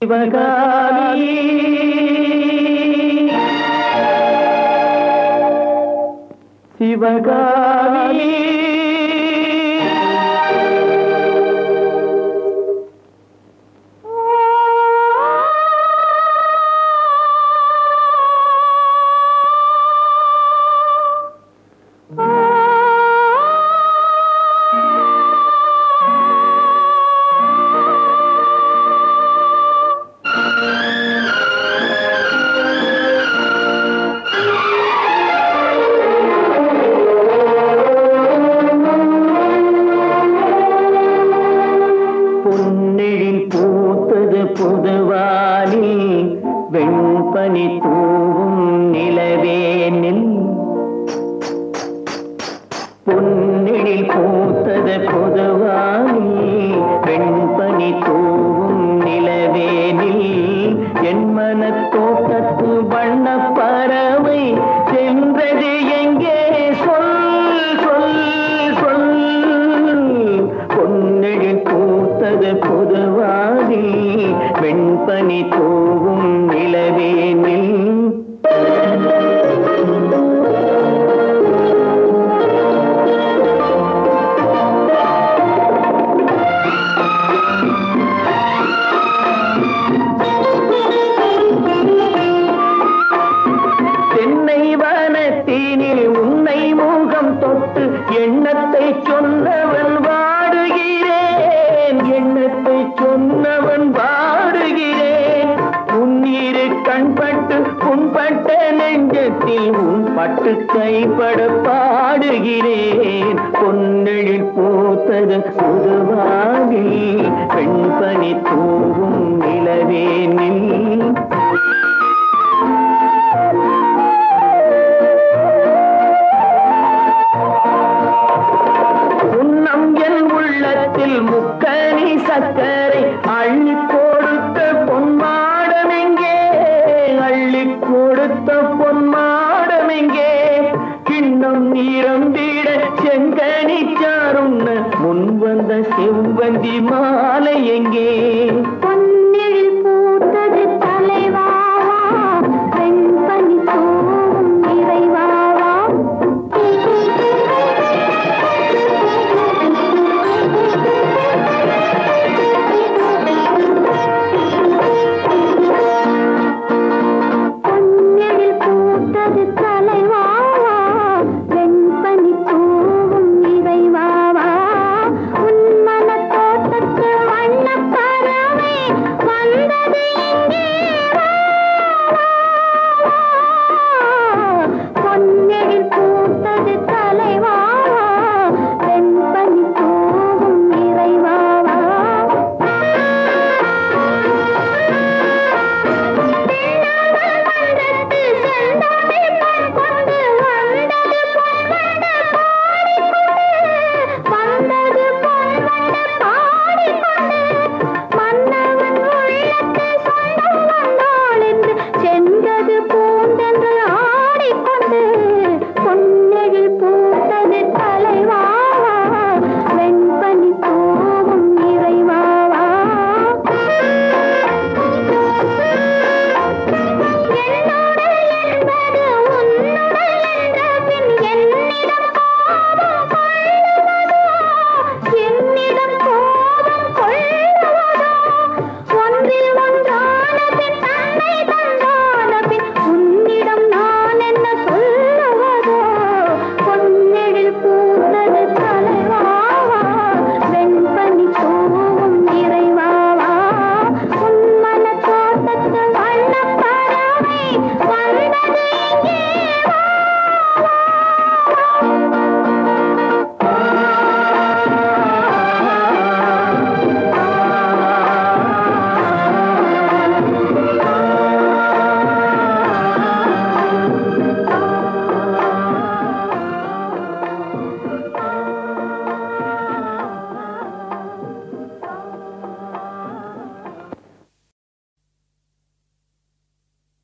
சிவகாமி சிவகாமி பொன்னிழில் பூத்தது புதுவானி வெண்பனி தூவும் நிலவேனில் பொன்னிழில் பூத்தது புதுவானி வெண்பனி தூவும் நிலவேனில் என் மனத்தோட்டத்து வண்ண பறவை சென்றது எங்கே சொல் சொல் சொல் பொன்னெழில் பூத்தது புதுவாதி வெண்பனி தூவும் நிலவேனில் தென்னை வனத்தினில் உன்னை முகம் தொட்டு எண்ணத்தை சொன்னவன் வாடுகிறேன் எண்ணத்தை சொன்னவன் வாடுகிறேன் உன்னிரு கண்பட்டு புண்பட்ட நெஞ்சத்தில் உன் பட்டு கைப்பட பாடுகிறேன் பொன்னெழில் பூத்தது புதுவாகி பெண்பனி தூவும் நிலவேனில் உன்னம் என் உள்ளத்தில் முக்கனி சக்கரை அள்ளி கொடுத்த பொன்மாடம் எங்கே அள்ளி கொடுத்த பொன்மாடம் எங்கே கிண்ணம் நீரம்பிட செங்கனி சாருண்ண முன் வந்த செவ்வந்தி மாலை எங்கே